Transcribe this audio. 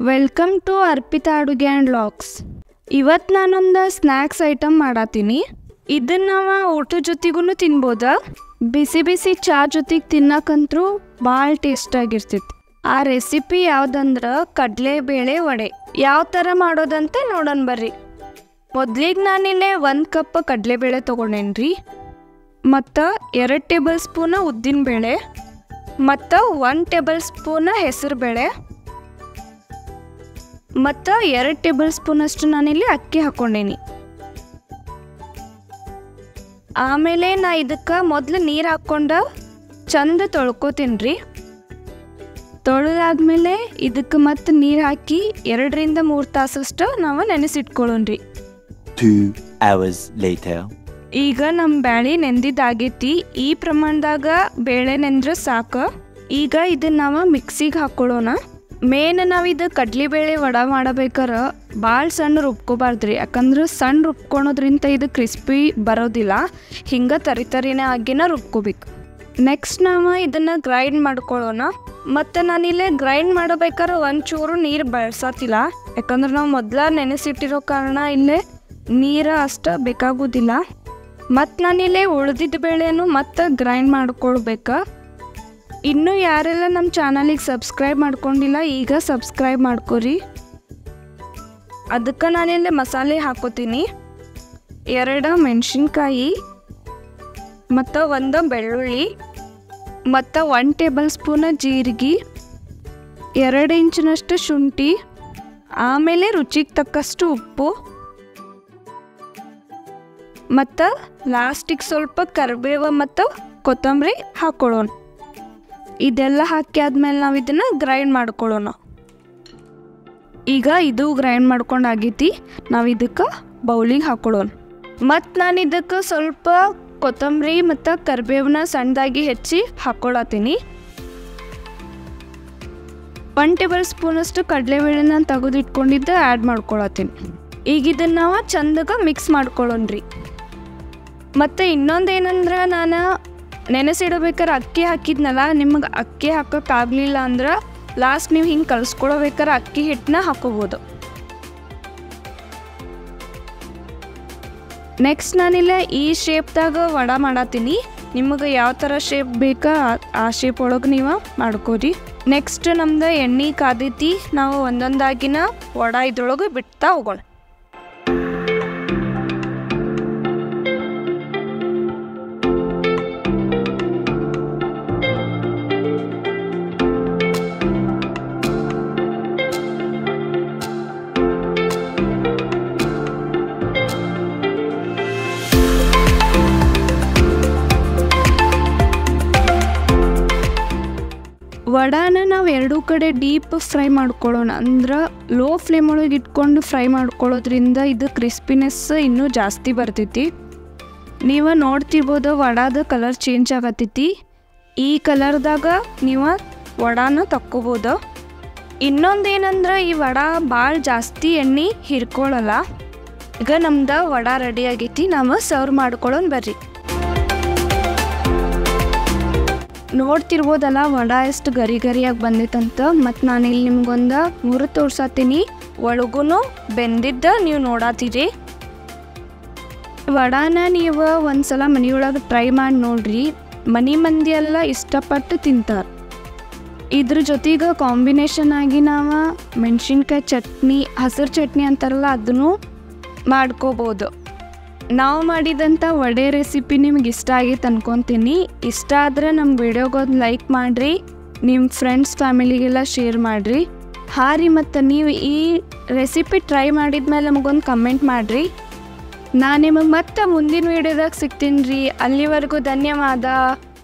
Welcome to Arpita ಅಡುಗೆ and LOX ಇವತ್ತು ನಾನೊಂದು ಸ್ನ್ಯಾಕ್ಸ್ ಐಟಮ್ ಮಾಡತ್ತೀನಿ ಇದನ್ನ ನಾವು ಊಟದ ಜೊತೆಗೂ ತಿನ್ಬೋದ ಬಿಸಿ ಬಿಸಿ ಚಾ ಜೊತೆಗೆ ತಿನ್ನಕ್ಕಂತೂ ಭಾಳ ಟೇಸ್ಟಾಗಿರ್ತೈತಿ ಆ ರೆಸಿಪಿ ಯಾವುದಂದ್ರೆ ಕಡಲೆಬೇಳೆ ವಡೆ ಯಾವ ಥರ ಮಾಡೋದಂತ ನೋಡೋಣ ಬರ್ರಿ ಮೊದ್ಲಿಗೆ ನಾನಿಲ್ಲೇ ಒಂದು ಕಪ್ ಕಡಲೆಬೇಳೆ ತೊಗೊಂಡೇನ್ರಿ ಮತ್ತು ಎರಡು ಟೇಬಲ್ ಸ್ಪೂನ ಉದ್ದಿನಬೇಳೆ ಮತ್ತು ಒನ್ ಟೇಬಲ್ ಸ್ಪೂನ ಹೆಸರುಬೇಳೆ ಮತ್ತು ಎರಡು ಟೇಬಲ್ ಸ್ಪೂನಷ್ಟು ನಾನಿಲ್ಲಿ ಅಕ್ಕಿ ಹಾಕ್ಕೊಂಡೇನಿ ಆಮೇಲೆ ನಾ ಇದಕ್ಕೆ ಮೊದಲು ನೀರು ಹಾಕ್ಕೊಂಡು ಚಂದ ತೊಳ್ಕೊತೀನಿ ರೀ ತೊಳೆದಾದ್ಮೇಲೆ ಇದಕ್ಕೆ ಮತ್ತೆ ನೀರು ಹಾಕಿ ಎರಡರಿಂದ ಮೂರು ತಾಸಷ್ಟು ನಾವು ನೆನೆಸಿಟ್ಕೊಳ್ಳೋಣ್ರಿ Two hours later. ಈಗ ನಮ್ಮ ಬ್ಯಾಳಿ ನೆಂದಿದ್ದಾಗೈತಿ ಈ ಪ್ರಮಾಣದಾಗ ಬೇಳೆ ನೆಂದ್ರೆ ಸಾಕು ಈಗ ಇದನ್ನ ನಾವು ಮಿಕ್ಸಿಗೆ ಹಾಕ್ಕೊಳ್ಳೋಣ ಮೇನ್ ನಾವು ಇದು ಕಡ್ಲಿಬೇಳೆ ವಡ ಮಾಡಬೇಕಾರೆ ಭಾಳ ಸಣ್ಣ ರುಬ್ಕೋಬಾರ್ದ್ರಿ ಯಾಕಂದ್ರೆ ಸಣ್ಣ ರುಬ್ಕೊಳೋದ್ರಿಂದ ಇದು ಕ್ರಿಸ್ಪಿ ಬರೋದಿಲ್ಲ ಹಿಂಗೆ ತರಿ ತರಿನೇ ಆಗಿನ ರುಬ್ಕೋಬೇಕು ನೆಕ್ಸ್ಟ್ ನಾವು ಇದನ್ನು ಗ್ರೈಂಡ್ ಮಾಡ್ಕೊಳ್ಳೋಣ ಮತ್ತು ನಾನಿಲ್ಲೇ ಗ್ರೈಂಡ್ ಮಾಡಬೇಕಾದ್ರೆ ಒಂಚೂರು ನೀರು ಬಳಸತ್ತಿಲ್ಲ ಯಾಕಂದ್ರೆ ನಾವು ಮೊದಲ ನೆನೆಸಿಟ್ಟಿರೋ ಕಾರಣ ಇಲ್ಲೇ ನೀರು ಅಷ್ಟು ಬೇಕಾಗೋದಿಲ್ಲ ಮತ್ತು ನಾನಿಲ್ಲೇ ಉಳಿದಿದ್ದ ಬೇಳೆನು ಮತ್ತೆ ಗ್ರೈಂಡ್ ಮಾಡ್ಕೊಳ್ಬೇಕು ಇನ್ನೂ ಯಾರೆಲ್ಲ ನಮ್ಮ ಚಾನಲಿಗೆ ಸಬ್ಸ್ಕ್ರೈಬ್ ಮಾಡ್ಕೊಂಡಿಲ್ಲ ಈಗ ಸಬ್ಸ್ಕ್ರೈಬ್ ಮಾಡ್ಕೊರಿ ಅದಕ್ಕೆ ನಾನಿಲ್ಲೇ ಮಸಾಲೆ ಹಾಕೋತೀನಿ ಎರಡು ಮೆಣಸಿನ್ಕಾಯಿ ಮತ್ತು ಒಂದು ಬೆಳ್ಳುಳ್ಳಿ ಮತ್ತು ಒನ್ ಟೇಬಲ್ ಸ್ಪೂನ ಜೀರಿಗೆ ಎರಡು ಇಂಚಿನಷ್ಟು ಶುಂಠಿ ಆಮೇಲೆ ರುಚಿಗೆ ತಕ್ಕಷ್ಟು ಉಪ್ಪು ಮತ್ತು ಲಾಸ್ಟಿಗೆ ಸ್ವಲ್ಪ ಕರಿಬೇವು ಮತ್ತು ಕೊತ್ತಂಬರಿ ಹಾಕ್ಕೊಳ್ಳೋಣ ಇದೆಲ್ಲ ಹಾಕಿ ಆದ್ಮೇಲೆ ನಾವು ಇದನ್ನು ಗ್ರೈಂಡ್ ಮಾಡ್ಕೊಳ್ಳೋಣ ಈಗ ಇದು ಗ್ರೈಂಡ್ ಮಾಡ್ಕೊಂಡು ಆಗೈತಿ ನಾವು ಇದಕ್ಕೆ ಬೌಲಿಗೆ ಹಾಕ್ಕೊಳ್ಳೋಣ ಮತ್ತು ನಾನು ಇದಕ್ಕೆ ಸ್ವಲ್ಪ ಕೊತ್ತಂಬರಿ ಮತ್ತು ಕರಿಬೇವನ್ನ ಸಣ್ಣದಾಗಿ ಹೆಚ್ಚಿ ಹಾಕ್ಕೊಳತ್ತೀನಿ ಒನ್ ಟೇಬಲ್ ಸ್ಪೂನಷ್ಟು ಕಡಲೆಬೇಳೆನ ತೆಗೆದು ಇಟ್ಕೊಂಡಿದ್ದು ಆ್ಯಡ್ ಮಾಡ್ಕೊಳತ್ತೀನಿ ಈಗ ಇದನ್ನು ನಾವು ಚಂದಗೆ ಮಿಕ್ಸ್ ಮಾಡ್ಕೊಳ್ಳೋಣ್ರಿ ಮತ್ತು ಇನ್ನೊಂದು ಏನಂದ್ರೆ ನಾನು ನೆನೆಸಿಡಬೇಕಾದ್ರೆ ಅಕ್ಕಿ ಹಾಕಿದ್ನಲ್ಲ ನಿಮಗೆ ಅಕ್ಕಿ ಹಾಕೋಕ್ಕಾಗಲಿಲ್ಲ ಅಂದ್ರೆ ಲಾಸ್ಟ್ ನೀವು ಹಿಂಗೆ ಕಲಿಸ್ಕೊಳ್ಬೇಕಾರೆ ಅಕ್ಕಿ ಹಿಟ್ಟನ್ನ ಹಾಕೋಬೋದು ನೆಕ್ಸ್ಟ್ ನಾನಿಲ್ಲ ಈ ಶೇಪ್ದಾಗ ವಡ ಮಾಡತ್ತೀನಿ ನಿಮಗೆ ಯಾವ ಥರ ಶೇಪ್ ಬೇಕಾ ಆ- ಆ ಶೇಪ್ ಒಳಗೆ ನೀವು ಮಾಡ್ಕೋರಿ ನೆಕ್ಸ್ಟ್ ನಮ್ದು ಎಣ್ಣೆ ಕಾದೈತಿ ನಾವು ಒಂದೊಂದಾಗಿನ ವಡ ಇದ್ರೊಳಗೆ ಬಿಡ್ತಾ ಹೋಗೋಣ ವಡಾನ ನಾವು ಎರಡೂ ಕಡೆ ಡೀಪ್ ಫ್ರೈ ಮಾಡ್ಕೊಳ್ಳೋಣ ಅಂದ್ರೆ ಲೋ ಫ್ಲೇಮ್ ಒಳಗೆ ಇಟ್ಕೊಂಡು ಫ್ರೈ ಮಾಡ್ಕೊಳ್ಳೋದ್ರಿಂದ ಇದು ಕ್ರಿಸ್ಪಿನೆಸ್ ಇನ್ನೂ ಜಾಸ್ತಿ ಬರ್ತೈತಿ ನೀವು ನೋಡ್ತಿರ್ಬೋದು ವಡಾದ ಕಲರ್ ಚೇಂಜ್ ಆಗತ್ತೈತಿ ಈ ಕಲರ್ದಾಗ ನೀವು ವಡಾನ ತಕ್ಕೋಬೋದು ಇನ್ನೊಂದೇನಂದ್ರೆ ಈ ವಡ ಭಾಳ ಜಾಸ್ತಿ ಎಣ್ಣೆ ಹಿರ್ಕೊಳ್ಳಲ್ಲ ಈಗ ನಮ್ದು ವಡ ರೆಡಿ ಆಗೈತಿ ನಾವು ಸರ್ವ್ ಮಾಡ್ಕೊಳ್ಳೋಣ ಬರ್ರಿ ನೋಡ್ತಿರ್ಬೋದಲ್ಲ ವಡ ಎಷ್ಟು ಗರಿ ಗರಿಯಾಗಿ ಬಂದೈತಂತ ಮತ್ತು ನಾನು ಇಲ್ಲಿ ನಿಮ್ಗೊಂದು ಮುರು ತೋರ್ಸತ್ತೀನಿ ಒಳಗೂ ಬೆಂದಿದ್ದ ನೀವು ನೋಡತ್ತೀರಿ ವಡಾನ ನೀವು ಒಂದ್ಸಲ ಮನೆಯೊಳಗೆ ಟ್ರೈ ಮಾಡಿ ನೋಡ್ರಿ ಮನೆ ಮಂದಿ ಎಲ್ಲ ಇಷ್ಟಪಟ್ಟು ತಿಂತಾರೆ ಇದ್ರ ಜೊತೆಗೆ ಕಾಂಬಿನೇಷನ್ ಆಗಿ ನಾವು ಮೆಣಸಿನ್ಕಾಯಿ ಚಟ್ನಿ ಹಸಿರು ಚಟ್ನಿ ಅಂತಾರಲ್ಲ ಅದನ್ನು ಮಾಡ್ಕೋಬೋದು ನಾವು ಮಾಡಿದಂಥ ವಡೆ ರೆಸಿಪಿ ನಿಮ್ಗೆ ಇಷ್ಟ ಆಗೈತೆ ಅನ್ಕೊತೀನಿ ಇಷ್ಟ ಆದರೆ ನಮ್ಮ ವಿಡಿಯೋಗೊಂದು ಲೈಕ್ ಮಾಡಿರಿ ನಿಮ್ಮ ಫ್ರೆಂಡ್ಸ್ ಫ್ಯಾಮಿಲಿಗೆಲ್ಲ ಶೇರ್ ಮಾಡಿರಿ ಹಾಂ ರೀ ಮತ್ತು ನೀವು ಈ ರೆಸಿಪಿ ಟ್ರೈ ಮಾಡಿದ್ಮೇಲೆ ನಮಗೊಂದು ಕಮೆಂಟ್ ಮಾಡಿರಿ ನಾನು ನಿಮಗೆ ಮತ್ತೆ ಮುಂದಿನ ವೀಡಿಯೋದಾಗ ಸಿಗ್ತೀನಿ ರೀ ಅಲ್ಲಿವರೆಗೂ ಧನ್ಯವಾದ